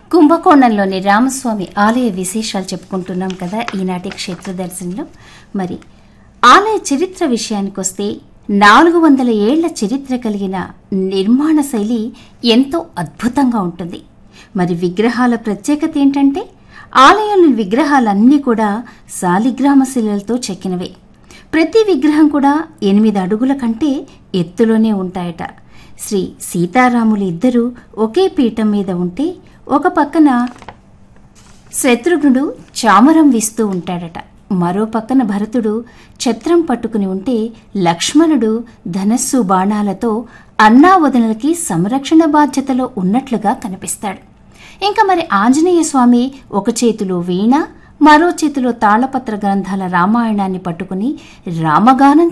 కుంభకోణంలోని రామస్వామి ఆలయ విశేషాలు చెప్పుకుంటున్నాం కదా ఈనాటి క్షేత్ర దర్శనంలో మరి ఆలయ చరిత్ర విషయానికొస్తే నాలుగు వందల ఏళ్ల చరిత్ర కలిగిన నిర్మాణ శైలి ఎంతో అద్భుతంగా ఉంటుంది మరి విగ్రహాల ప్రత్యేకత ఏంటంటే ఆలయంలోని విగ్రహాలన్నీ కూడా శాలిగ్రామ శిలలతో చెక్కినవే ప్రతి విగ్రహం కూడా ఎనిమిది అడుగుల కంటే ఎత్తులోనే ఉంటాయట శ్రీ సీతారాములు ఇద్దరూ ఒకే పీఠం మీద ఉంటే ఒక పక్కన శత్రుఘ్నుడు చామరం వీస్తూ ఉంటాడట మరో పక్కన భరతుడు ఛత్రం పట్టుకుని ఉంటే లక్ష్మణుడు ధనస్సు బాణాలతో అన్నావదనలకి సంరక్షణ బాధ్యతలో ఉన్నట్లుగా కనిపిస్తాడు ఇంకా మరి ఆంజనేయ స్వామి ఒక చేతిలో వీణ మరో చేతిలో తాళపత్ర గ్రంథాల రామాయణాన్ని పట్టుకుని రామగానం